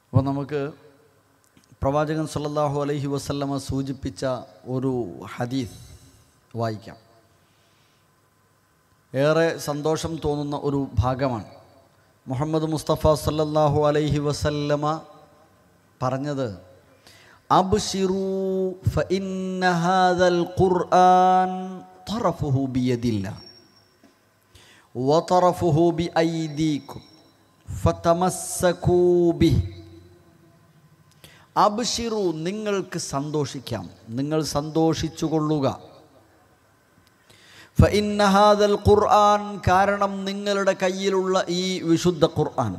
അപ്പോൾ നമുക്ക് പ്രവാചകൻ സല്ലല്ലാഹു അലൈഹി വസല്ലമ സൂചിപ്പിച്ച ഒരു ഹദീസ് വായിക്കാം ഏറെ സന്തോഷം തോന്നുന്ന ഒരു ഭാഗമാണ് മുഹമ്മദ് മുസ്തഫ സല്ലല്ലാഹു അലൈഹി വസല്ലമ പറഞ്ഞത് അബ്ശിറൂ ഫഇന്ന ഹാദൽ ഖുർആൻ തറഫുഹു ബിയദില്ല വതറഫുഹു ബിഐദീകും ഫതമസ്സകൂ ബിഹി അബ്ഷിറു നിങ്ങൾക്ക് സന്തോഷിക്കാം നിങ്ങൾ സന്തോഷിച്ചു കൊള്ളുക ഫഇന്നഹാദൽ ഖുർആൻ കാരണം നിങ്ങളുടെ കയ്യിലുള്ള ഈ വിശുദ്ധ ഖുർആൻ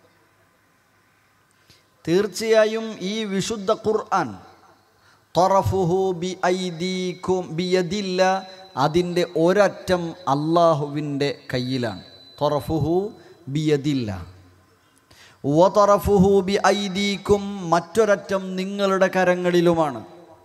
തീർച്ചയായും ഈ വിശുദ്ധ ഖുർആൻ തൊറഫുഹു ബി ഐദീക്കും ബിയദില്ല അതിൻ്റെ ഒരറ്റം അള്ളാഹുവിൻ്റെ കയ്യിലാണ് തൊറഫുഹു ബിയദില്ല വതറഫുഹു ബി ഐദീക്കും മറ്റൊരറ്റം നിങ്ങളുടെ കരങ്ങളിലുമാണ്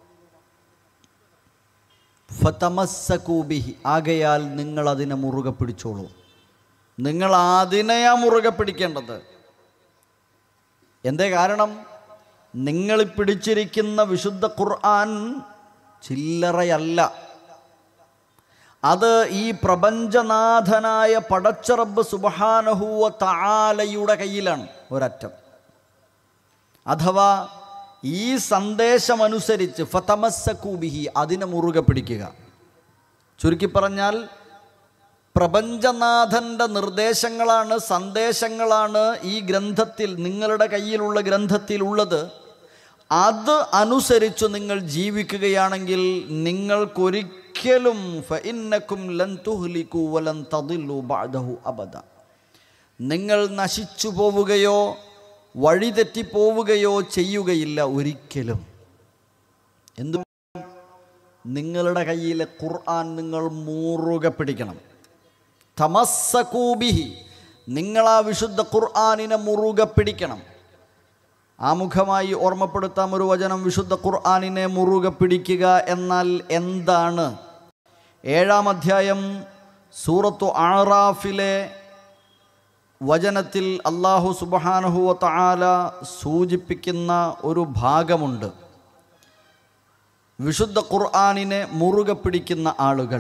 ഫതമസ്സകൂബിഹി ആകയാൽ നിങ്ങൾ അതിനെ മുറുകെ പിടിച്ചോളൂ നിങ്ങൾ അതിനെയാ മുറുകെ പിടിക്കേണ്ടത് എന്തേ കാരണം നിങ്ങൾ പിടിച്ചിരിക്കുന്ന വിശുദ്ധ ഖുർആൻ ചില്ലറയല്ല അത് ഈ പ്രപഞ്ചനാഥനായ പടച്ചറബ് സുബഹാനഹുവ താലയുടെ കയ്യിലാണ് ഒരറ്റം അഥവാ ഈ സന്ദേശമനുസരിച്ച് ഫതമസ്സക്കൂബിഹി അതിനെ മുറുകെ പിടിക്കുക ചുരുക്കി പറഞ്ഞാൽ പ്രപഞ്ചനാഥൻ്റെ നിർദ്ദേശങ്ങളാണ് സന്ദേശങ്ങളാണ് ഈ ഗ്രന്ഥത്തിൽ നിങ്ങളുടെ കയ്യിലുള്ള ഗ്രന്ഥത്തിലുള്ളത് അത് അനുസരിച്ച് നിങ്ങൾ ജീവിക്കുകയാണെങ്കിൽ നിങ്ങൾക്കൊരിക്കലും ഫഇന്നക്കും ലൻ തുഹ്ലിക്കു വലൻ തദില്ലു ബഅദഹു അബദ നിങ്ങൾ നശിച്ചു പോവുകയോ വഴിതെറ്റിപ്പോവുകയോ ചെയ്യുകയില്ല ഒരിക്കലും എന്തു നിങ്ങളുടെ കയ്യിലെ ഖുർആൻ നിങ്ങൾ മുറുകെ പിടിക്കണം തമസ്സകൂബിഹി നിങ്ങൾ ആ വിശുദ്ധ ഖുർആാനിനെ മുറുകെ പിടിക്കണം ആമുഖമായി ഓർമ്മപ്പെടുത്താം ഒരു വചനം വിശുദ്ധ ഖുർആാനിനെ മുറുകെ പിടിക്കുക എന്നാൽ എന്താണ് ഏഴാം അധ്യായം സൂറത്തു ആറാഫിലെ വചനത്തിൽ അള്ളാഹു സുബഹാനഹുവ താല സൂചിപ്പിക്കുന്ന ഒരു ഭാഗമുണ്ട് വിശുദ്ധ ഖുർആാനിനെ മുറുകെ പിടിക്കുന്ന ആളുകൾ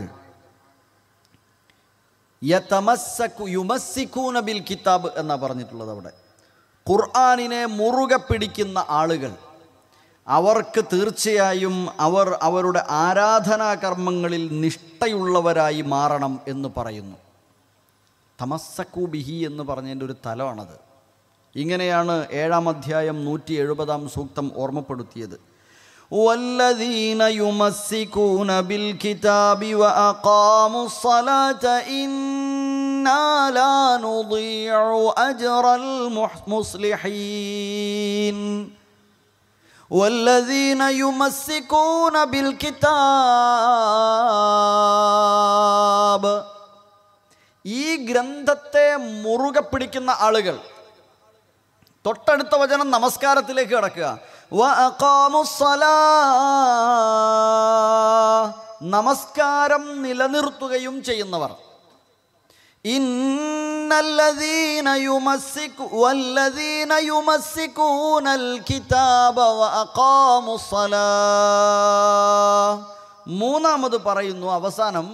യതമസ്സകു യുമസ്സിക്കൂന ബിൽ കിതാബ് എന്നാ പറഞ്ഞിട്ടുള്ളത് അവിടെ ഖുർആാനിനെ മുറുകെ പിടിക്കുന്ന ആളുകൾ അവർക്ക് തീർച്ചയായും അവർ അവരുടെ ആരാധനാ കർമ്മങ്ങളിൽ നിഷ്ഠയുള്ളവരായി മാറണം എന്ന് പറയുന്നു തമസ്സക്കു ബിഹി എന്ന് പറഞ്ഞതിൻ്റെ ഒരു തലമാണത് ഇങ്ങനെയാണ് ഏഴാം അധ്യായം നൂറ്റി എഴുപതാം സൂക്തം ഓർമ്മപ്പെടുത്തിയത് والذين يمسكون بالكتاب وأقاموا الصلاة إنا لا نضيع أجر المصلحين والذين يمسكون بالكتاب ഈ ഗ്രന്ഥത്തെ മുറുകെ പിടിക്കുന്ന ആളുകൾ തൊട്ടടുത്ത വചനം നമസ്കാരത്തിലേക്ക് കിടക്കുക നമസ്കാരം നിലനിർത്തുകയും ചെയ്യുന്നവർ ഇന്നല്ലദീന യുമസ്സികു വല്ലദീന യുമസ്സികൂനൽ കിതാബ വഅഖാമുസ്സലാ മൂന്നാമത് പറയുന്നു അവസാനം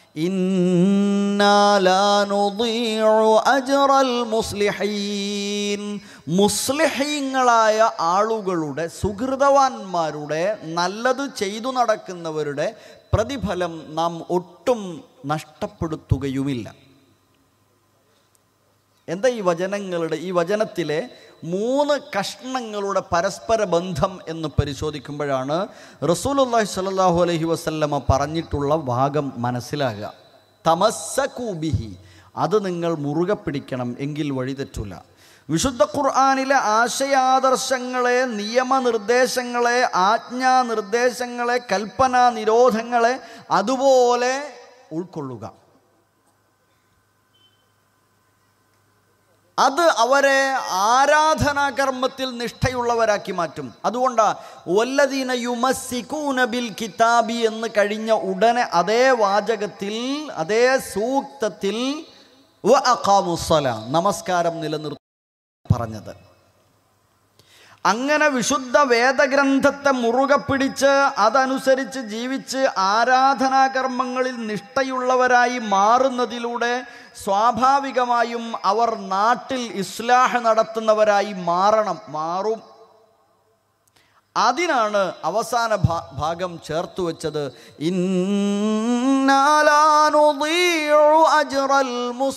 മുസ്ലിഹീങ്ങളായ ആളുകളുടെ സുഹൃതവാന്മാരുടെ നല്ലത് ചെയ്തു നടക്കുന്നവരുടെ പ്രതിഫലം നാം ഒട്ടും നഷ്ടപ്പെടുത്തുകയുമില്ല എന്താ ഈ വചനങ്ങളുടെ ഈ വചനത്തിലെ മൂന്ന് കഷ്ണങ്ങളുടെ പരസ്പര ബന്ധം എന്ന് പരിശോധിക്കുമ്പോഴാണ് റസൂലുല്ലാഹി സ്വല്ലല്ലാഹു അലൈഹി വസല്ലമ പറഞ്ഞിട്ടുള്ള ഭാഗം മനസ്സിലാകുക തമസ്സകൂബിഹി അത് നിങ്ങൾ മുറുകെ പിടിക്കണം എങ്കിൽ വഴിതെറ്റില്ല വിശുദ്ധ ഖുർആാനിലെ ആശയാദർശങ്ങളെ നിയമനിർദ്ദേശങ്ങളെ ആജ്ഞാനിർദ്ദേശങ്ങളെ കൽപ്പനാ നിരോധങ്ങളെ അതുപോലെ ഉൾക്കൊള്ളുക അത് അവരെ ആരാധനാകർമ്മത്തിൽ നിഷ്ഠയുള്ളവരാക്കി മാറ്റും അതുകൊണ്ടാണ് ഒല്ലദീന യുമസ്സിക്കൂന ബിൽ കിതാബി എന്ന് കഴിഞ്ഞ ഉടനെ അതേ വാചകത്തിൽ അതേ സൂക്തത്തിൽ വ അഖാമുസ്സല നമസ്കാരം നിലനിർത്തി പറഞ്ഞത് അങ്ങനെ വിശുദ്ധ വേദഗ്രന്ഥത്തെ മുറുകെ പിടിച്ച് അതനുസരിച്ച് ജീവിച്ച് ആരാധനാകർമ്മങ്ങളിൽ നിഷ്ഠയുള്ളവരായി മാറുന്നതിലൂടെ സ്വാഭാവികമായും അവർ നാട്ടിൽ ഇസ്ലാഹ് നടത്തുന്നവരായി മാറണം മാറും അതിനാണ് അവസാന ഭാ- ഭാഗം ചേർത്ത് വെച്ചത് അജ്റൽ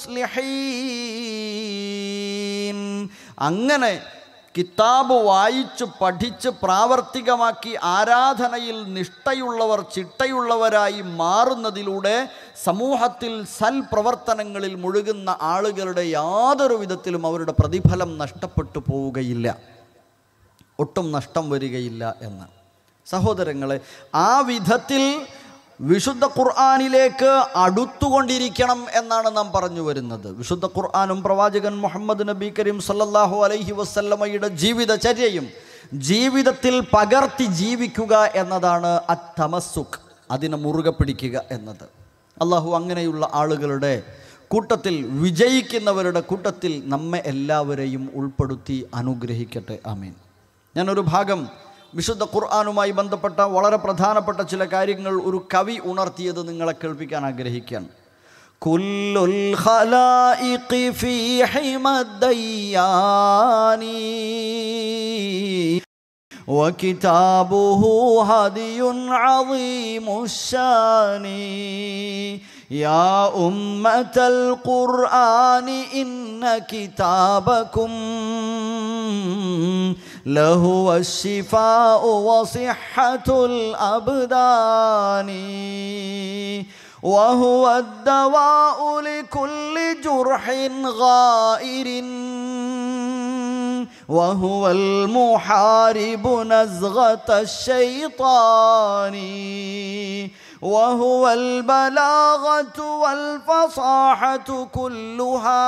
മുസ്ലിഹീൻ അങ്ങനെ കിതാബ് വായിച്ച് പഠിച്ച് പ്രാവർത്തികമാക്കി ആരാധനയിൽ നിഷ്ഠയുള്ളവർ ചിട്ടയുള്ളവരായി മാറുന്നതിലൂടെ സമൂഹത്തിൽ സൽപ്രവർത്തനങ്ങളിൽ മുഴുകുന്ന ആളുകളുടെ യാതൊരു വിധത്തിലും അവരുടെ പ്രതിഫലം നഷ്ടപ്പെട്ടു പോവുകയില്ല ഒട്ടും നഷ്ടം വരികയില്ല എന്ന് സഹോദരങ്ങളെ ആ വിധത്തിൽ വിശുദ്ധ ഖുർആാനിലേക്ക് അടുത്തുകൊണ്ടിരിക്കണം എന്നാണ് നാം പറഞ്ഞു വരുന്നത് വിശുദ്ധ ഖുർആാനും പ്രവാചകൻ മുഹമ്മദ് നബി കരീം സല്ലല്ലാഹു അലൈഹി വസല്ലമയുടെ ജീവിതചര്യയും ജീവിതത്തിൽ പകർത്തി ജീവിക്കുക എന്നതാണ് അത്തമസുഖ് അതിനെ മുറുകെ പിടിക്കുക എന്നത് അള്ളാഹു അങ്ങനെയുള്ള ആളുകളുടെ കൂട്ടത്തിൽ വിജയിക്കുന്നവരുടെ കൂട്ടത്തിൽ നമ്മെ എല്ലാവരെയും ഉൾപ്പെടുത്തി അനുഗ്രഹിക്കട്ടെ ആമീൻ ഞാനൊരു ഭാഗം വിശുദ്ധ ഖുർആാനുമായി ബന്ധപ്പെട്ട വളരെ പ്രധാനപ്പെട്ട ചില കാര്യങ്ങൾ ഒരു കവി ഉണർത്തിയത് നിങ്ങളെ കേൾപ്പിക്കാൻ ആഗ്രഹിക്കുകയാണ് കുല്ലുൽ ഖലായിഖി ഫീ ഹിമദ്ദയ്യാനി وكتابه هدي عظيم الشان يا أمة القرآن إن كتابكم لهو الشفاء وصحة الأبدان وهو الدواء لكل جرح غائر وهو المحارب نزغة الشيطان وهو البلاغة والفصاحة كلها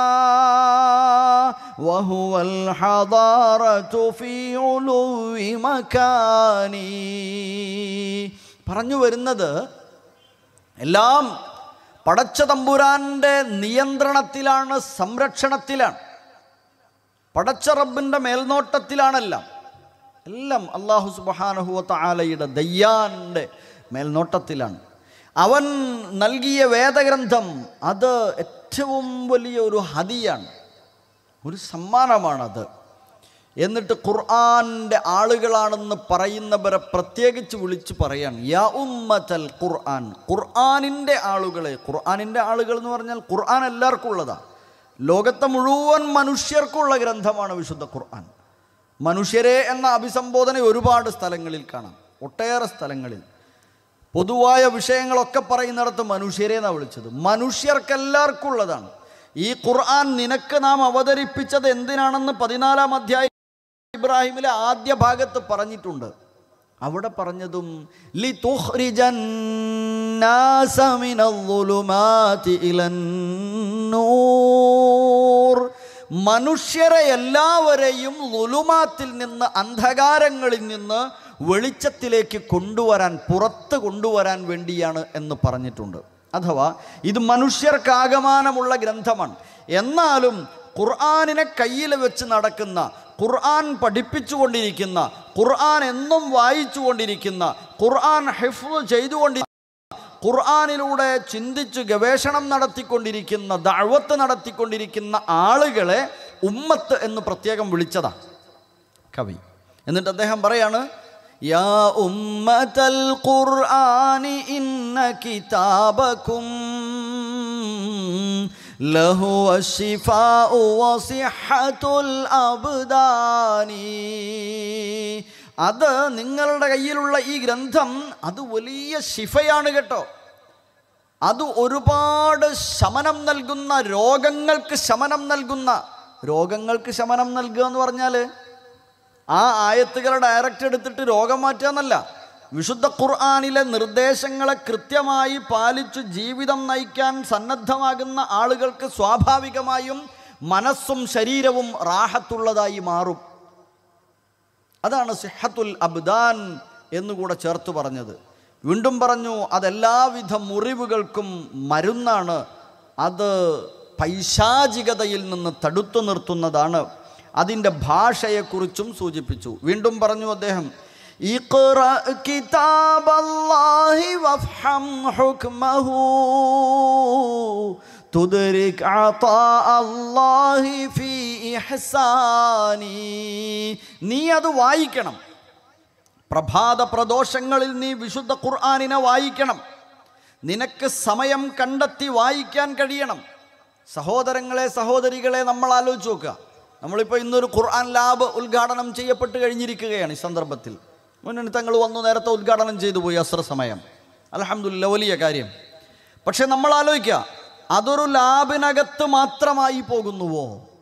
وهو الحضارة في علو مكاني പറഞ്ഞു വരുന്നത് എല്ലാം പടച്ച തമ്പുരാൻ്റെ നിയന്ത്രണത്തിലാണ് സംരക്ഷണത്തിലാണ് പടച്ച റബ്ബിൻ്റെ മേൽനോട്ടത്തിലാണെല്ലാം എല്ലാം അള്ളാഹു സുബാനഹുവത്ത ആലയുടെ ദയ്യാൻ്റെ മേൽനോട്ടത്തിലാണ് അവൻ നൽകിയ വേദഗ്രന്ഥം അത് ഏറ്റവും വലിയ ഒരു ഹതിയാണ് ഒരു സമ്മാനമാണത് എന്നിട്ട് ഖുർആാൻ്റെ ആളുകളാണെന്ന് പറയുന്നവരെ പ്രത്യേകിച്ച് വിളിച്ച് പറയാൻ യാ ഉമ്മത്തൽ ഖുർആൻ ഖുർആാനിൻ്റെ ആളുകളെ ഖുർആാനിൻ്റെ ആളുകൾ എന്ന് പറഞ്ഞാൽ ഖുർആൻ എല്ലാവർക്കും ഉള്ളതാണ് ലോകത്തെ മുഴുവൻ മനുഷ്യർക്കുള്ള ഗ്രന്ഥമാണ് വിശുദ്ധ ഖുർആൻ മനുഷ്യരെ എന്ന അഭിസംബോധന ഒരുപാട് സ്ഥലങ്ങളിൽ കാണാം ഒട്ടേറെ സ്ഥലങ്ങളിൽ പൊതുവായ വിഷയങ്ങളൊക്കെ പറയുന്നിടത്ത് മനുഷ്യരെ എന്നാണ് വിളിച്ചത് മനുഷ്യർക്കെല്ലാവർക്കും ഉള്ളതാണ് ഈ ഖുർആൻ നിനക്ക് നാം അവതരിപ്പിച്ചത് എന്തിനാണെന്ന് പതിനാലാം അധ്യായം ഇബ്രാഹിമിലെ ആദ്യ ഭാഗത്ത് പറഞ്ഞിട്ടുണ്ട് അവിടെ പറഞ്ഞതും ലി തുഖ്രിജന്നാസ മിനൽ-ളുലുമാതി ഇലൻ-നൂർ മനുഷ്യരെ എല്ലാവരെയും ലുലുമാത്തിൽ നിന്ന് അന്ധകാരങ്ങളിൽ നിന്ന് വെളിച്ചത്തിലേക്ക് കൊണ്ടുവരാൻ പുറത്ത് കൊണ്ടുവരാൻ വേണ്ടിയാണ് എന്ന് പറഞ്ഞിട്ടുണ്ട് അഥവാ ഇത് മനുഷ്യർക്കാകമാനമുള്ള ഗ്രന്ഥമാണ് എന്നാലും ഖുർആാനിനെ കയ്യിൽ വെച്ച് നടക്കുന്ന ഖുർആൻ പഠിപ്പിച്ചുകൊണ്ടിരിക്കുന്ന ഖുർആൻ എന്നും വായിച്ചുകൊണ്ടിരിക്കുന്ന ഖുർആൻ ഹിഫ് ചെയ്തുകൊണ്ടിരിക്കുന്ന ഖുർആാനിലൂടെ ചിന്തിച്ച് ഗവേഷണം നടത്തിക്കൊണ്ടിരിക്കുന്ന ദഅവത്ത് നടത്തിക്കൊണ്ടിരിക്കുന്ന ആളുകളെ ഉമ്മത്ത് എന്ന് പ്രത്യേകം വിളിച്ചതാ കവി എന്നിട്ട് അദ്ദേഹം പറയാണ് യാ ഉമ്മത്തൽ ഖുർആനി ഇന്ന കിതാബക്കും ലഹു അശ്ശിഫാഉ വസിഹത്തുൽ അബ്ദാനി അത് നിങ്ങളുടെ കയ്യിലുള്ള ഈ ഗ്രന്ഥം അത് വലിയ ശിഫയാണ് കേട്ടോ അത് ഒരുപാട് ശമനം നൽകുന്ന രോഗങ്ങൾക്ക് ശമനം നൽകുന്ന രോഗങ്ങൾക്ക് ശമനം നൽകുക എന്ന് പറഞ്ഞാൽ ആ ആയത്തുകളെ ഡയറക്റ്റ് എടുത്തിട്ട് രോഗം മാറ്റുക എന്നല്ല വിശുദ്ധ ഖുർആാനിലെ നിർദ്ദേശങ്ങളെ കൃത്യമായി പാലിച്ചു ജീവിതം നയിക്കാൻ സന്നദ്ധമാകുന്ന ആളുകൾക്ക് സ്വാഭാവികമായും മനസ്സും ശരീരവും റാഹത്തുള്ളതായി മാറും അതാണ് സിഹത്തുൽ അബ്ദാൻ എന്നുകൂടെ ചേർത്ത് പറഞ്ഞത് വീണ്ടും പറഞ്ഞു അതെല്ലാവിധ മുറിവുകൾക്കും മരുന്നാണ് അത് പൈശാചികതയിൽ നിന്ന് തടുത്തു നിർത്തുന്നതാണ് അതിൻ്റെ ഭാഷയെക്കുറിച്ചും സൂചിപ്പിച്ചു വീണ്ടും പറഞ്ഞു അദ്ദേഹം ഇഖ്റ കിതാബല്ലാഹി വഫ്ഹം ഹുക്മഹു തുദ്രിക് അതാ അല്ലാഹി ഫീ ഇഹ്സാനി നീ അത് വായിക്കണം പ്രഭാത പ്രദോഷങ്ങളിൽ നീ വിശുദ്ധ ഖുർആാനിനെ വായിക്കണം നിനക്ക് സമയം കണ്ടെത്തി വായിക്കാൻ കഴിയണം സഹോദരങ്ങളെ സഹോദരികളെ നമ്മൾ ആലോചിച്ച് നോക്കുക നമ്മളിപ്പോൾ ഇന്നൊരു ഖുർആൻ ലാബ് ഉദ്ഘാടനം ചെയ്യപ്പെട്ട് കഴിഞ്ഞിരിക്കുകയാണ് ഈ സന്ദർഭത്തിൽ മുന്നണി തങ്ങൾ വന്നു നേരത്തെ ഉദ്ഘാടനം ചെയ്തു പോയി അസ്ര സമയം അലഹമുല്ല വലിയ കാര്യം പക്ഷെ നമ്മൾ ആലോചിക്കുക അതൊരു ലാബിനകത്ത് മാത്രമായി പോകുന്നുവോ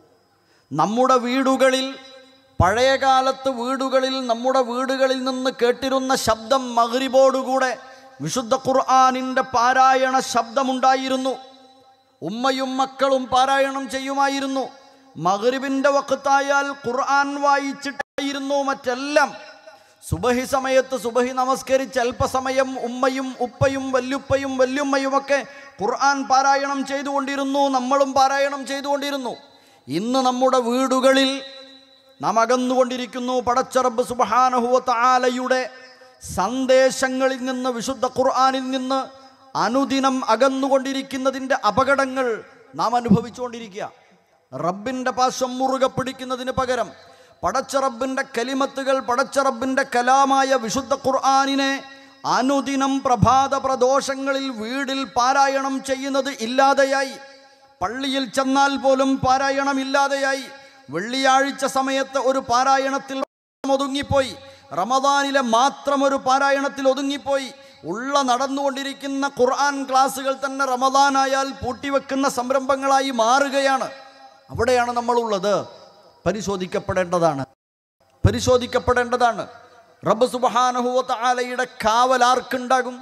നമ്മുടെ വീടുകളിൽ പഴയ കാലത്ത് വീടുകളിൽ നമ്മുടെ വീടുകളിൽ നിന്ന് കേട്ടിരുന്ന ശബ്ദം മഗ്രിബോടുകൂടെ വിശുദ്ധ ഖുർആാനിൻ്റെ പാരായണ ശബ്ദമുണ്ടായിരുന്നു ഉമ്മയും മക്കളും പാരായണം ചെയ്യുമായിരുന്നു മഗ്രിബിൻ്റെ വക്കത്തായാൽ ഖുർആൻ വായിച്ചിട്ടായിരുന്നു മറ്റെല്ലാം സുബഹി സമയത്ത് സുബഹി നമസ്കരിച്ച് അല്പസമയം ഉമ്മയും ഉപ്പയും വല്യുപ്പയും വല്യുമ്മയുമൊക്കെ ഖുർആൻ പാരായണം ചെയ്തുകൊണ്ടിരുന്നു നമ്മളും പാരായണം ചെയ്തുകൊണ്ടിരുന്നു ഇന്ന് നമ്മുടെ വീടുകളിൽ നാം അകന്നുകൊണ്ടിരിക്കുന്നു പടച്ചറബ് സുബഹാനഹുവത്ത ആലയുടെ സന്ദേശങ്ങളിൽ നിന്ന് വിശുദ്ധ ഖുർആാനിൽ നിന്ന് അനുദിനം അകന്നുകൊണ്ടിരിക്കുന്നതിൻ്റെ അപകടങ്ങൾ നാം അനുഭവിച്ചുകൊണ്ടിരിക്കുക റബ്ബിൻ്റെ പാശം മുറുകെ പിടിക്കുന്നതിന് പകരം പടച്ചറബിൻ്റെ കലിമത്തുകൾ പടച്ചറബിൻ്റെ കലാമായ വിശുദ്ധ ഖുർആാനിനെ അനുദിനം പ്രഭാത പ്രദോഷങ്ങളിൽ വീടിൽ പാരായണം ചെയ്യുന്നത് ഇല്ലാതെയായി പള്ളിയിൽ ചെന്നാൽ പോലും പാരായണം ഇല്ലാതെയായി വെള്ളിയാഴ്ച സമയത്ത് ഒരു പാരായണത്തിൽ ഒതുങ്ങിപ്പോയി റമദാനിലെ മാത്രം ഒരു പാരായണത്തിൽ ഒതുങ്ങിപ്പോയി ഉള്ള നടന്നുകൊണ്ടിരിക്കുന്ന ഖുർആൻ ക്ലാസ്സുകൾ തന്നെ റമദാനായാൽ പൂട്ടിവെക്കുന്ന സംരംഭങ്ങളായി മാറുകയാണ് അവിടെയാണ് നമ്മളുള്ളത് പരിശോധിക്കപ്പെടേണ്ടതാണ് പരിശോധിക്കപ്പെടേണ്ടതാണ് റബ്ബ് സുബഹാനഹുവത്ത ആലയുടെ കാവൽ ആർക്കുണ്ടാകും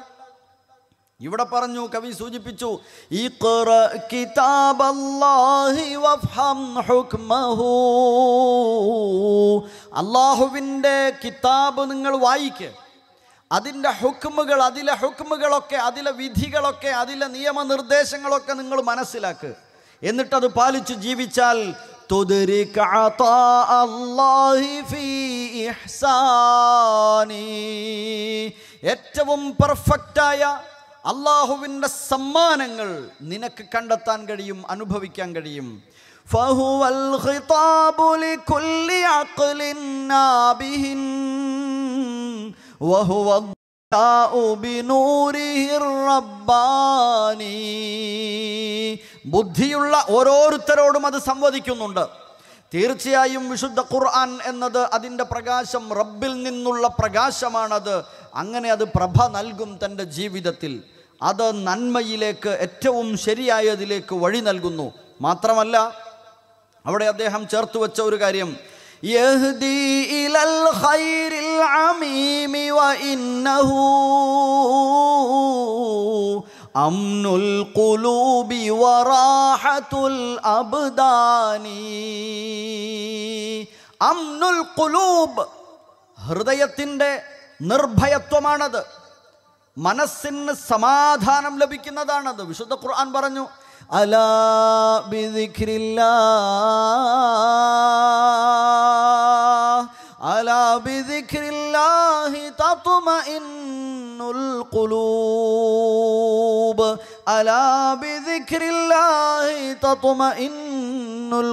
ഇവിടെ പറഞ്ഞു കവി സൂചിപ്പിച്ചു ഇഖ്റ കിതാബല്ലാഹി വഫ്ഹം ഹുക്മഹു അള്ളാഹുവിൻ്റെ കിതാബ് നിങ്ങൾ വായിക്ക് അതിൻ്റെ ഹുക്മുകൾ അതിലെ ഹുക്മുകളൊക്കെ അതിലെ വിധികളൊക്കെ അതിലെ നിയമനിർദ്ദേശങ്ങളൊക്കെ നിങ്ങൾ മനസ്സിലാക്ക് എന്നിട്ടത് പാലിച്ച് ജീവിച്ചാൽ തുദ്രിക അതാ അല്ലാഹി ഫീ ഇഹ്സാനി ഏറ്റവും പെർഫെക്റ്റായ അള്ളാഹുവിൻ്റെ സമ്മാനങ്ങൾ നിനക്ക് കണ്ടെത്താൻ കഴിയും അനുഭവിക്കാൻ കഴിയും فهو الخطاب لكل عقل نابه وهو الضياء بنوره الرباني ബുദ്ധിയുള്ള ഓരോരുത്തരോടും അത് സംവദിക്കുന്നുണ്ട് തീർച്ചയായും വിശുദ്ധ ഖുർആൻ എന്നത് അതിൻ്റെ പ്രകാശം റബ്ബിൽ നിന്നുള്ള പ്രകാശമാണത് അങ്ങനെ അത് പ്രഭ നൽകും തൻ്റെ ജീവിതത്തിൽ അത് നന്മയിലേക്ക് ഏറ്റവും ശരിയായതിലേക്ക് വഴി നൽകുന്നു മാത്രമല്ല അവിടെ അദ്ദേഹം ചേർത്ത് വെച്ച ഒരു കാര്യം യഹ്ദി ഇലൽ ഖൈരിൽ അമീമി വഇന്നഹു അംനുൽ ഖുലൂബി വറാഹത്തുൽ അബ്ദാനി അംനുൽ ഖുലൂബ് ഹൃദയത്തിൻ്റെ നിർഭയത്വമാണത് മനസ്സിന് സമാധാനം ലഭിക്കുന്നതാണത് വിശുദ്ധ ഖുർആൻ പറഞ്ഞു അലാ ബിദിക്രില്ലാ അലാ ബിദിക്രില്ലാഹി തത്മഇന്നുൽ ഖുലൂബ് അലാ ബിദിക്രില്ലാഹി തത്മഇന്നുൽ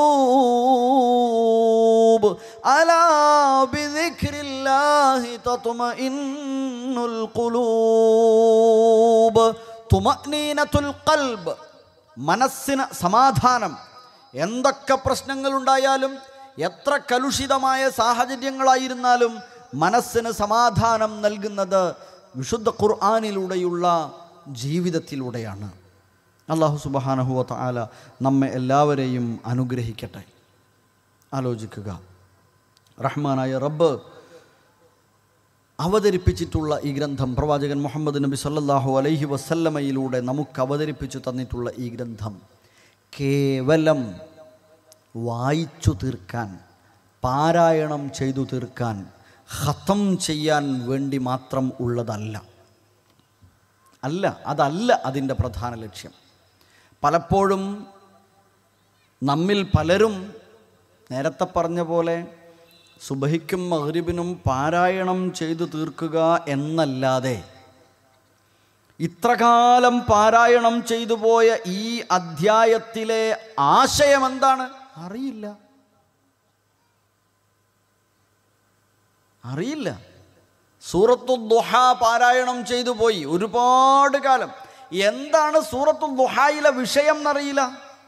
ഖുലൂബ് അലാ ബിദിക്രില്ലാഹി തത്മഇന്നുൽ ഖുലൂബ് തുമനീനത്തുൽ ഖൽബ് മനസ്സിന് സമാധാനം എന്തൊക്കെ പ്രശ്നങ്ങളുണ്ടായാലും എത്ര കലുഷിതമായ സാഹചര്യങ്ങളായിരുന്നാലും മനസ്സിന് സമാധാനം നൽകുന്നത് വിശുദ്ധ ഖുർആാനിലൂടെയുള്ള ജീവിതത്തിലൂടെയാണ് അള്ളാഹു സുബഹാനഹുവ ആല നമ്മെ എല്ലാവരെയും അനുഗ്രഹിക്കട്ടെ ആലോചിക്കുക റഹ്മാനായ റബ്ബ് അവതരിപ്പിച്ചിട്ടുള്ള ഈ ഗ്രന്ഥം പ്രവാചകൻ മുഹമ്മദ് നബി സല്ലല്ലാഹു അലൈഹി വസല്ലമയിലൂടെ നമുക്ക് അവതരിപ്പിച്ചു തന്നിട്ടുള്ള ഈ ഗ്രന്ഥം കേവലം വായിച്ചു തീർക്കാൻ പാരായണം ചെയ്തു തീർക്കാൻ ഹത്തം ചെയ്യാൻ വേണ്ടി മാത്രം ഉള്ളതല്ല അല്ല അതല്ല അതിൻ്റെ പ്രധാന ലക്ഷ്യം പലപ്പോഴും നമ്മിൽ പലരും നേരത്തെ പറഞ്ഞ പോലെ സുബഹിക്കും മഹ്രിബിനും പാരായണം ചെയ്തു തീർക്കുക എന്നല്ലാതെ ഇത്രകാലം പാരായണം ചെയ്തു പോയ ഈ അധ്യായത്തിലെ ആശയം എന്താണ് അറിയില്ല അറിയില്ല സൂറത്തു ദുഹ പാരായണം ചെയ്തു പോയി ഒരുപാട് കാലം എന്താണ് സൂറത്തു ദുഹായിലെ വിഷയം എന്നറിയില്ല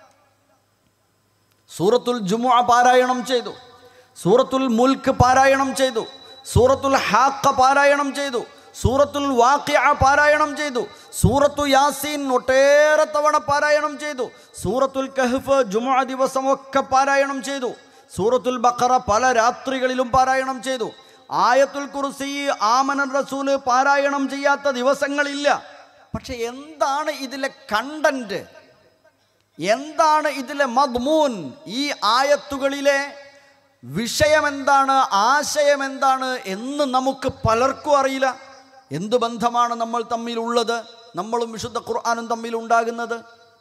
സൂറത്തുൽ ജുമുഅ പാരായണം ചെയ്തു സൂറത്തുൽ മുൽക്ക് പാരായണം ചെയ്തു സൂറത്തുൽ ഹാക്ക പാരായണം ചെയ്തു സൂറത്തുൽ വാക്യ പാരായണം ചെയ്തു സൂറത്തു യാസീൻ ഒട്ടേറെ തവണ പാരായണം ചെയ്തു സൂറത്തുൽ കഹ്ഫ് ജുമുഅ ദിവസമൊക്കെ പാരായണം ചെയ്തു സൂറത്തുൽ ബഖറ പല രാത്രികളിലും പാരായണം ചെയ്തു ആയത്തുൽ കുർസി ആമനൻ റസൂല് പാരായണം ചെയ്യാത്ത ദിവസങ്ങളില്ല പക്ഷെ എന്താണ് ഇതിലെ കണ്ടന്റ് എന്താണ് ഇതിലെ മദ്മൂൻ ഈ ആയത്തുകളിലെ വിഷയം എന്താണ് ആശയം എന്താണ് എന്ന് നമുക്ക് പലർക്കും അറിയില്ല എന്ത് ബന്ധമാണ് നമ്മൾ തമ്മിലുള്ളത് നമ്മളും വിശുദ്ധ ഖുർആാനും തമ്മിൽ ഉണ്ടാകുന്നത്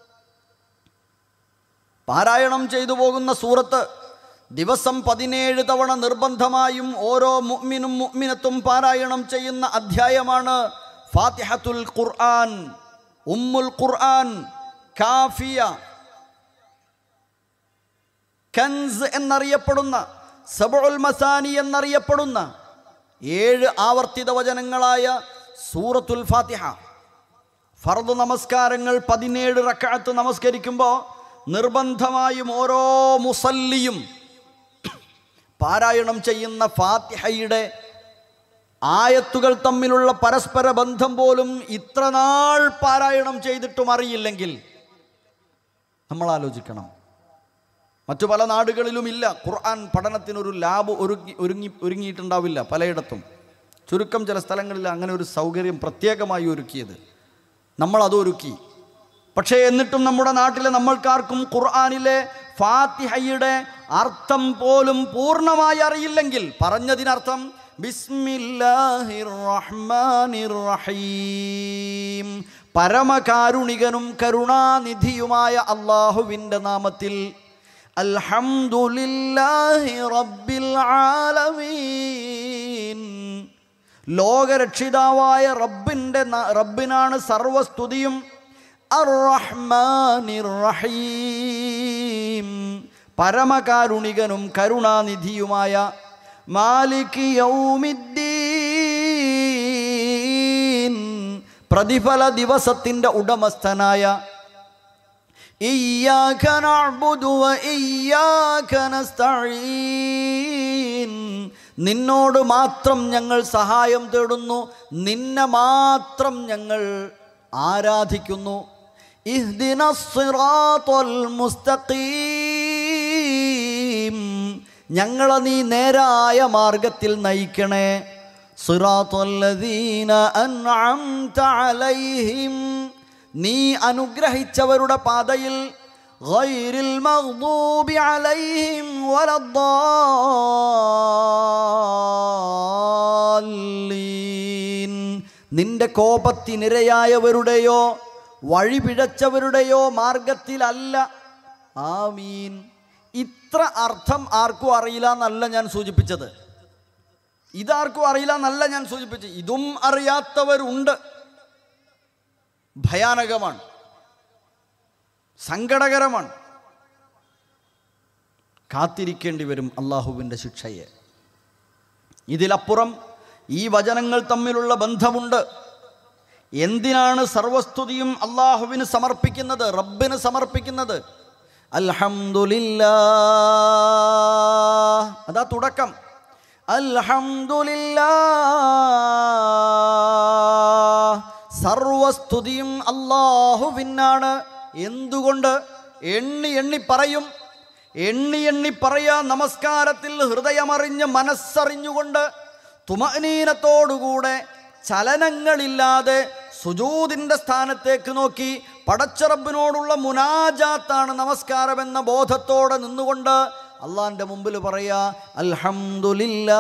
പാരായണം ചെയ്തു പോകുന്ന സൂറത്ത് ദിവസം പതിനേഴ് തവണ നിർബന്ധമായും ഓരോ മുഅ്മിനും മുഅ്മിനത്തും പാരായണം ചെയ്യുന്ന അധ്യായമാണ് ഫാത്തിഹത്തുൽ ഖുർആൻ ഉമ്മുൽ ഖുർആൻ കാഫിയ കൻസ് എന്നറിയപ്പെടുന്ന സബുൽ മസാനി എന്നറിയപ്പെടുന്ന ഏഴ് ആവർത്തിത വചനങ്ങളായ സൂറത്തുൽ ഫാത്തിഹ ഫർദ് നമസ്കാരങ്ങൾ പതിനേഴ് റക്കാത്ത് നമസ്കരിക്കുമ്പോൾ നിർബന്ധമായും ഓരോ മുസല്ലിയും പാരായണം ചെയ്യുന്ന ഫാത്തിഹയുടെ ആയത്തുകൾ തമ്മിലുള്ള പരസ്പര ബന്ധം പോലും ഇത്ര നാൾ പാരായണം ചെയ്തിട്ടും അറിയില്ലെങ്കിൽ നമ്മൾ ആലോചിക്കണം മറ്റു പല നാടുകളിലും ഇല്ല ഖുർആൻ പഠനത്തിനൊരു ലാബ് ഒരുങ്ങി ഒരുങ്ങി ഒരുങ്ങിയിട്ടുണ്ടാവില്ല പലയിടത്തും ചുരുക്കം ചില സ്ഥലങ്ങളിൽ അങ്ങനെ ഒരു സൗകര്യം പ്രത്യേകമായി ഒരുക്കിയത് നമ്മൾ അത് ഒരുക്കി പക്ഷേ എന്നിട്ടും നമ്മുടെ നാട്ടിലെ നമ്മൾക്കാർക്കും ഖുർആാനിലെ ഫാത്തിഹയുടെ അർത്ഥം പോലും പൂർണ്ണമായി അറിയില്ലെങ്കിൽ പറഞ്ഞതിനർത്ഥം ബിസ്മില്ലാഹിർ റഹ്മാനിർ റഹീം പരമകാരുണികനും കരുണാനിധിയുമായ അള്ളാഹുവിൻ്റെ നാമത്തിൽ അൽഹംദുലില്ലാഹി റബ്ബിൽ ആലമീൻ ലോകരക്ഷിതാവായ റബ്ബിൻ്റെ ന- റബ്ബിനാണ് സർവസ്തുതിയും അർറഹ്മാനിർ റഹീം പരമകാരുണികനും കരുണാനിധിയുമായ മാലിക് യൗമിദ്ദീൻ പ്രതിഫല ദിവസത്തിൻ്റെ ഉടമസ്ഥനായ إياك نعبد وإياك نستعين നിന്നോട് മാത്രം ഞങ്ങൾ സഹായം തേടുന്നു നിന്നെ മാത്രം ഞങ്ങൾ ആരാധിക്കുന്നു ഇഹ്ദിന സിറാത്തുൽ മുസ്തഖീം ഞങ്ങളെ നീ നേരായ മാർഗത്തിൽ നയിക്കണേ സിറാത്തുല്ലദീന അൻഅംത അലൈഹിം നീ അനുഗ്രഹിച്ചവരുടെ പാതയിൽ ഗൈരിൽ മഗ്ദൂബി അലൈഹിം വലദ്ദാല്ലീൻ നിന്റെ കോപത്തിനിരയായവരുടെയോ വഴിപിഴച്ചവരുടെയോ മാർഗത്തിലല്ല ആമീൻ ഇത്ര അർത്ഥം ആർക്കും അറിയില്ല എന്നല്ല ഞാൻ സൂചിപ്പിച്ചത് ഇതാർക്കും അറിയില്ല എന്നല്ല ഞാൻ സൂചിപ്പിച്ചത് ഇതും അറിയാത്തവരുണ്ട് ഭയാനകമാണ് സങ്കടകരമാണ് കാത്തിരിക്കേണ്ടി വരും അള്ളാഹുവിൻ്റെ ശിക്ഷയെ ഇതിലപ്പുറം ഈ വചനങ്ങൾ തമ്മിലുള്ള ബന്ധമുണ്ട് എന്തിനാണ് സർവസ്തുതിയും അള്ളാഹുവിന് സമർപ്പിക്കുന്നത് റബ്ബിന് സമർപ്പിക്കുന്നത് അൽഹംദുലില്ലാ അതാ തുടക്കം അൽഹംദുലില്ലാ സർവസ്തുതിയും അള്ളാഹുവിനാണ് എന്തുകൊണ്ട് എണ്ണി എണ്ണി പറയും എണ്ണി എണ്ണി പറയാ നമസ്കാരത്തിൽ ഹൃദയമറിഞ്ഞ് മനസ്സറിഞ്ഞുകൊണ്ട് തുമനീനത്തോടുകൂടെ ചലനങ്ങളില്ലാതെ സുജൂതിൻ്റെ സ്ഥാനത്തേക്ക് നോക്കി പടച്ചറബിനോടുള്ള മുനാജാത്താണ് നമസ്കാരം എന്ന ബോധത്തോടെ നിന്നുകൊണ്ട് അള്ളാന്റെ മുമ്പിൽ പറയാ അൽഹംദുലില്ലാ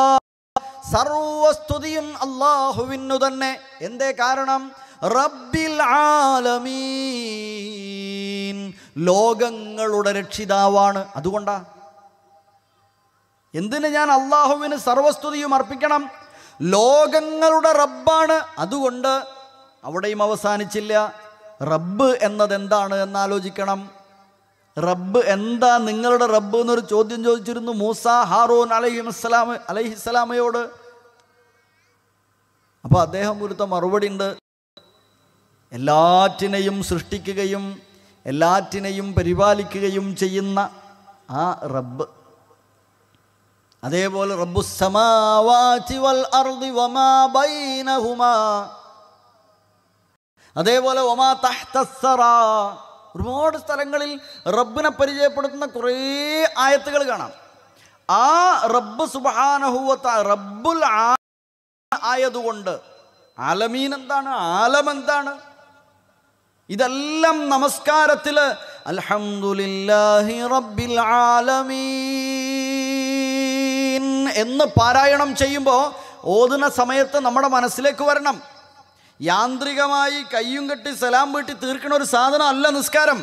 സർവസ്തുതിയും അള്ളാഹുവിനു തന്നെ എന്തേ കാരണം റബ്ബിൽ റബ്ബിൽ ആലമീൻ ലോകങ്ങളുടെ രക്ഷിതാവാണ് അതുകൊണ്ടാ എന്തിന് ഞാൻ അള്ളാഹുവിന് സർവസ്തുതിയും അർപ്പിക്കണം ലോകങ്ങളുടെ റബ്ബാണ് അതുകൊണ്ട് അവിടെയും അവസാനിച്ചില്ല റബ്ബ് എന്നത് എന്താണ് എന്ന് ആലോചിക്കണം റബ്ബ് എന്താ നിങ്ങളുടെ റബ്ബ് എന്നൊരു ചോദ്യം ചോദിച്ചിരുന്നു മൂസ ഹാറൂൻ അലഹി അസ്സലാം അലഹിസ്സലാമയോട് അപ്പോൾ അദ്ദേഹം കൊടുത്ത മറുപടി ഉണ്ട് എല്ലാറ്റിനെയും സൃഷ്ടിക്കുകയും എല്ലാറ്റിനെയും പരിപാലിക്കുകയും ചെയ്യുന്ന ആ റബ്ബ് അതേപോലെ റബ്ബുസ്സമാവാതി വൽ അർദി വമാ ബൈനഹുമാ അതേപോലെ ഒമാ തഹ്തസ്സറ ഒരുപാട് സ്ഥലങ്ങളിൽ റബ്ബിനെ പരിചയപ്പെടുത്തുന്ന കുറേ ആയത്തുകൾ കാണാം ആ റബ്ബ് സുബാനഹുവത്ത റബ്ബുൽ ആ- ആയതുകൊണ്ട് ആലമീൻ എന്താണ് ആലം എന്താണ് ഇതെല്ലാം നമസ്കാരത്തിൽ അൽഹംദുലില്ലാഹി റബ്ബിൽ ആലമീൻ എന്ന് പാരായണം ചെയ്യുമ്പോൾ ഓതുന്ന സമയത്ത് നമ്മുടെ മനസ്സിലേക്ക് വരണം യാന്ത്രികമായി കയ്യും കെട്ടി സലാം വീട്ടി തീർക്കുന്ന ഒരു സാധനം അല്ല നിസ്കാരം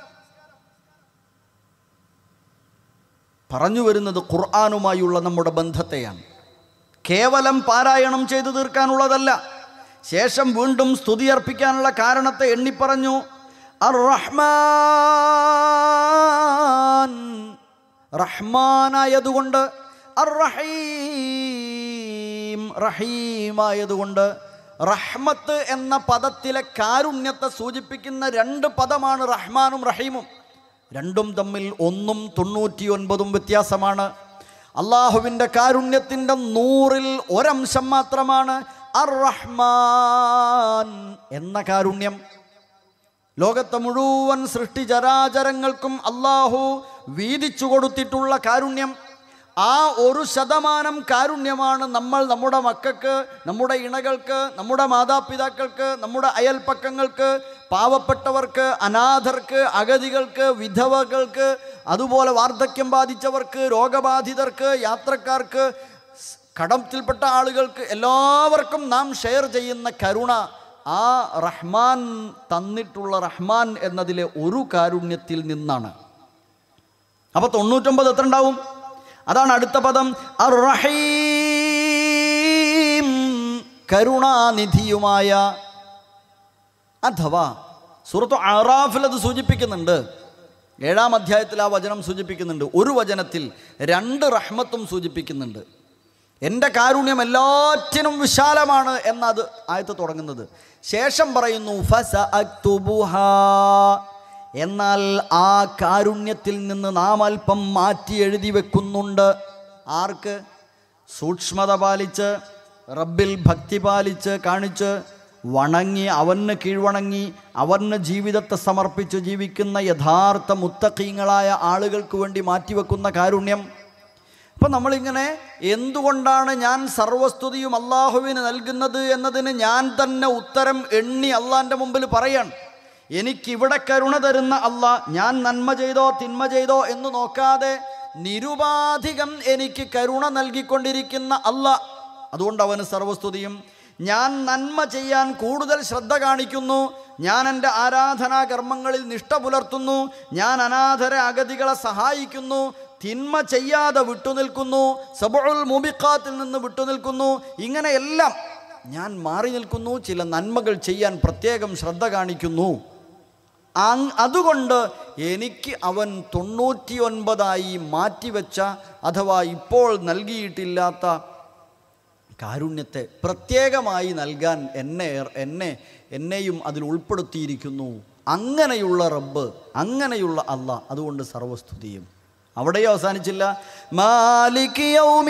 പറഞ്ഞു വരുന്നത് ഖുർആാനുമായുള്ള നമ്മുടെ ബന്ധത്തെയാണ് കേവലം പാരായണം ചെയ്തു തീർക്കാനുള്ളതല്ല ശേഷം വീണ്ടും സ്തുതി അർപ്പിക്കാനുള്ള കാരണത്തെ എണ്ണിപ്പറഞ്ഞു അർ റഹ്മാൻ റഹ്മാനായതുകൊണ്ട് അർ റഹീം റഹീമായതുകൊണ്ട് റഹ്മത്ത് എന്ന പദത്തിലെ കാരുണ്യത്തെ സൂചിപ്പിക്കുന്ന രണ്ട് പദമാണ് റഹ്മാനും റഹീമും രണ്ടും തമ്മിൽ ഒന്നും തൊണ്ണൂറ്റിയൊൻപതും വ്യത്യാസമാണ് അള്ളാഹുവിൻ്റെ കാരുണ്യത്തിൻ്റെ നൂറിൽ ഒരംശം മാത്രമാണ് അർ റഹ്മാൻ എന്ന കാരുണ്യം ലോകത്തെ മുഴുവൻ സൃഷ്ടിചരാചരങ്ങൾക്കും അള്ളാഹു വീതിച്ചു കൊടുത്തിട്ടുള്ള കാരുണ്യം ആ ഒരു ശതമാനം കാരുണ്യമാണ് നമ്മൾ നമ്മുടെ മക്കൾക്ക് നമ്മുടെ ഇണകൾക്ക് നമ്മുടെ മാതാപിതാക്കൾക്ക് നമ്മുടെ അയൽപ്പക്കങ്ങൾക്ക് പാവപ്പെട്ടവർക്ക് അനാഥർക്ക് അഗതികൾക്ക് വിധവകൾക്ക് അതുപോലെ വാർദ്ധക്യം ബാധിച്ചവർക്ക് രോഗബാധിതർക്ക് യാത്രക്കാർക്ക് സ് കടത്തിൽപ്പെട്ട ആളുകൾക്ക് എല്ലാവർക്കും നാം ഷെയർ ചെയ്യുന്ന കരുണ ആ റഹ്മാൻ തന്നിട്ടുള്ള റഹ്മാൻ എന്നതിലെ ഒരു കാരുണ്യത്തിൽ നിന്നാണ് അപ്പോൾ തൊണ്ണൂറ്റൊമ്പത് എത്ര ഉണ്ടാവും അതാണ് അടുത്ത പദം അർ റഹീം കരുണാനിധിയുമായ അഥവാ സൂറത്തു അറാഫിൽ അത് സൂചിപ്പിക്കുന്നുണ്ട് ഏഴാം അധ്യായത്തിൽ ആ വചനം സൂചിപ്പിക്കുന്നുണ്ട് ഒരു വചനത്തിൽ രണ്ട് റഹ്മത്തും സൂചിപ്പിക്കുന്നുണ്ട് എൻ്റെ കാരുണ്യം എല്ലാറ്റിനും വിശാലമാണ് എന്നത് ആയത്ത് തുടങ്ങുന്നത് ശേഷം പറയുന്നു ഫസ എന്നാൽ ആ കാരുണ്യത്തിൽ നിന്ന് നാം അല്പം മാറ്റി എഴുതി വെക്കുന്നുണ്ട് ആർക്ക് സൂക്ഷ്മത പാലിച്ച് റബ്ബിൽ ഭക്തി പാലിച്ച് കാണിച്ച് വണങ്ങി അവന് കീഴ്വണങ്ങി അവന് ജീവിതത്തെ സമർപ്പിച്ച് ജീവിക്കുന്ന യഥാർത്ഥ മുത്തക്കീങ്ങളായ ആളുകൾക്ക് വേണ്ടി മാറ്റിവെക്കുന്ന കാരുണ്യം അപ്പം നമ്മളിങ്ങനെ എന്തുകൊണ്ടാണ് ഞാൻ സർവസ്തുതിയും അള്ളാഹുവിന് നൽകുന്നത് എന്നതിന് ഞാൻ തന്നെ ഉത്തരം എണ്ണി അള്ളാൻ്റെ മുമ്പിൽ പറയാൻ എനിക്കിവിടെ കരുണ തരുന്ന അല്ല ഞാൻ നന്മ ചെയ്തോ തിന്മ ചെയ്തോ എന്ന് നോക്കാതെ നിരുപാധികം എനിക്ക് കരുണ നൽകിക്കൊണ്ടിരിക്കുന്ന അല്ല അതുകൊണ്ട് അവന് സർവസ്തുതിയും ഞാൻ നന്മ ചെയ്യാൻ കൂടുതൽ ശ്രദ്ധ കാണിക്കുന്നു ഞാൻ എൻ്റെ ആരാധനാ കർമ്മങ്ങളിൽ നിഷ്ഠ പുലർത്തുന്നു ഞാൻ അനാഥരെ അഗതികളെ സഹായിക്കുന്നു തിന്മ ചെയ്യാതെ വിട്ടുനിൽക്കുന്നു സബുൽ മുബിഖാത്തിൽ നിന്ന് വിട്ടുനിൽക്കുന്നു ഇങ്ങനെയെല്ലാം ഞാൻ മാറി നിൽക്കുന്നു ചില നന്മകൾ ചെയ്യാൻ പ്രത്യേകം ശ്രദ്ധ കാണിക്കുന്നു അങ് അതുകൊണ്ട് എനിക്ക് അവൻ തൊണ്ണൂറ്റിയൊൻപതായി മാറ്റിവെച്ച അഥവാ ഇപ്പോൾ നൽകിയിട്ടില്ലാത്ത കാരുണ്യത്തെ പ്രത്യേകമായി നൽകാൻ എന്നെ എന്നെ എന്നെയും അതിൽ ഉൾപ്പെടുത്തിയിരിക്കുന്നു അങ്ങനെയുള്ള റബ്ബ് അങ്ങനെയുള്ള അല്ല അതുകൊണ്ട് സർവസ്തുതിയും അവിടെയും അവസാനിച്ചില്ല മാലിക്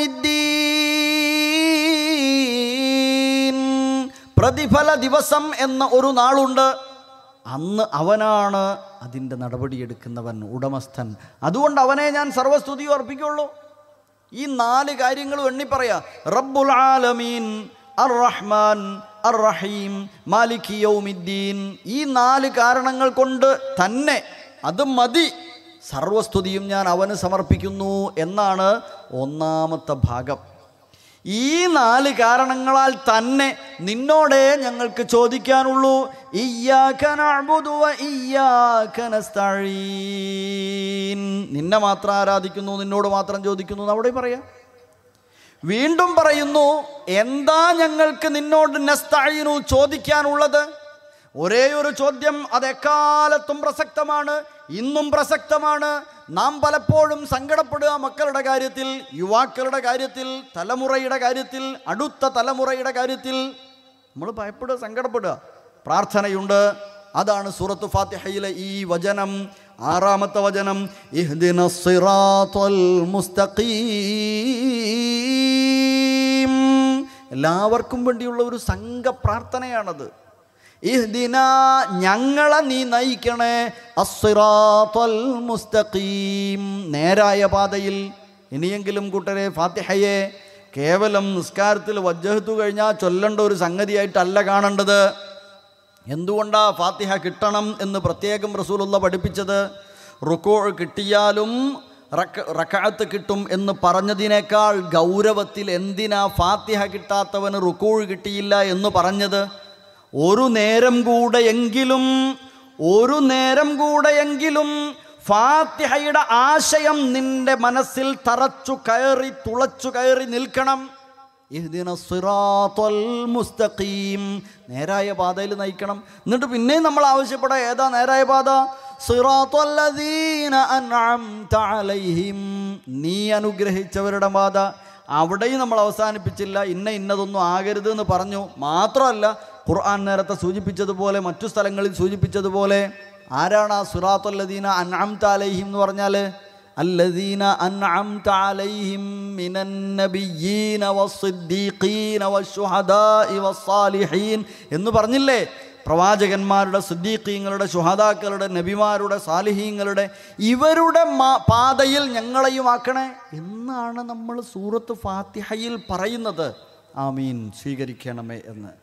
യൗമിദ്ദീൻ പ്രതിഫല ദിവസം എന്ന ഒരു നാളുണ്ട് അന്ന് അവനാണ് അതിൻ്റെ നടപടിയെടുക്കുന്നവൻ ഉടമസ്ഥൻ അതുകൊണ്ട് അവനെ ഞാൻ സർവസ്തുതിയും അർപ്പിക്കുള്ളൂ ഈ നാല് കാര്യങ്ങളും എണ്ണി പറയാ റബ്ബുൽ ആലമീൻ അർ റഹ്മാൻ അർ റഹീം മാലിക് യൗമിദ്ദീൻ ഈ നാല് കാരണങ്ങൾ കൊണ്ട് തന്നെ അത് മതി സർവസ്തുതിയും ഞാൻ അവന് സമർപ്പിക്കുന്നു എന്നാണ് ഒന്നാമത്തെ ഭാഗം ഈ നാല് കാരണങ്ങളാൽ തന്നെ നിന്നോടേ ഞങ്ങൾക്ക് ചോദിക്കാനുള്ളൂ ഇയ്യാക നഅ്ബുദു വ ഇയ്യാക നസ്തഈൻ. നിന്നെ മാത്രം ആരാധിക്കുന്നു നിന്നോട് മാത്രം ചോദിക്കുന്നു എന്ന് അവിടെ പറയാം വീണ്ടും പറയുന്നു എന്താ ഞങ്ങൾക്ക് നിന്നോട് നസ്തഈനു ചോദിക്കാനുള്ളത് ഒരേ ഒരു ചോദ്യം അത് എക്കാലത്തും പ്രസക്തമാണ് ഇന്നും പ്രസക്തമാണ് നാം പലപ്പോഴും സങ്കടപ്പെടുക മക്കളുടെ കാര്യത്തിൽ യുവാക്കളുടെ കാര്യത്തിൽ തലമുറയുടെ കാര്യത്തിൽ അടുത്ത തലമുറയുടെ കാര്യത്തിൽ നമ്മൾ ഭയപ്പെടുക സങ്കടപ്പെടുക പ്രാർത്ഥനയുണ്ട് അതാണ് സൂറത്ത് ഫാത്തിഹയിലെ ഈ വചനം ആറാമത്തെ വചനം ഇഹ്ദിന സിറാത്തുൽ മുസ്തഖീം എല്ലാവർക്കും വേണ്ടിയുള്ള ഒരു സംഘ പ്രാർത്ഥനയാണത് ഇഹ്ദിന ഞങ്ങളെ നീ നയിക്കണേ അസ്സിറാത്തുൽ മുസ്തഖീം നേരായ പാതയിൽ ഇനിയെങ്കിലും കൂട്ടരെ ഫാത്തിഹയെ കേവലം നിസ്കാരത്തിൽ വജ്ജഹത്തു കഴിഞ്ഞാൽ ചൊല്ലേണ്ട ഒരു സംഗതിയായിട്ടല്ല കാണേണ്ടത് എന്തുകൊണ്ടാ ഫാത്തിഹ കിട്ടണം എന്ന് പ്രത്യേകം റസൂലുള്ള പഠിപ്പിച്ചത് റുക്കോ കിട്ടിയാലും റക്ക- റക്അത്ത് കിട്ടും എന്ന് പറഞ്ഞതിനേക്കാൾ ഗൗരവത്തിൽ എന്തിനാ ഫാത്തിഹ കിട്ടാത്തവന് റുക്കോ കിട്ടിയില്ല എന്ന് പറഞ്ഞത് ഒരു നേരം കൂടെയെങ്കിലും ഒരു നേരം കൂടെയെങ്കിലും ഫാത്തിഹയുടെ ആശയം നിന്റെ മനസ്സിൽ തറച്ചു കയറി തുളച്ചു കയറി നിൽക്കണം ഇഹ്ദിന സിറാത്തുൽ മുസ്തഖീം നേരായ പാതയിൽ നയിക്കണം എന്നിട്ട് പിന്നെയും നമ്മൾ ആവശ്യപ്പെടാം ഏതാ നേരായ പാത സിറാത്തുൽ ലദീന അൻഅംത അലൈഹിം നീ അനുഗ്രഹിച്ചവരുടെ പാത അവിടെയും നമ്മൾ അവസാനിപ്പിച്ചില്ല ഇന്ന ഇന്നതൊന്നും ആകരുത് എന്ന് പറഞ്ഞു മാത്രമല്ല ഖുർആൻ നേരത്തെ സൂചിപ്പിച്ചതുപോലെ മറ്റു സ്ഥലങ്ങളിൽ സൂചിപ്പിച്ചതുപോലെ ആരാണ് ആ സിറാത്തുൽ ലദീന അൻഅംത അലൈഹിം എന്ന് പറഞ്ഞാൽ الذين أنعمت عليهم من النبيين والصديقين والشهداء والصالحين എന്ന് പറഞ്ഞില്ലേ പ്രവാചകന്മാരുടെ സിദ്ദീഖീങ്ങളുടെ ശുഹദാക്കളുടെ നബിമാരുടെ സാലിഹീങ്ങളുടെ ഇവരുടെ മാ- പാതയിൽ ഞങ്ങളെയും ആക്കണേ എന്നാണ് നമ്മൾ സൂറത്ത് ഫാത്തിഹയിൽ പറയുന്നത് ആമീൻ സ്വീകരിക്കണമേ എന്ന്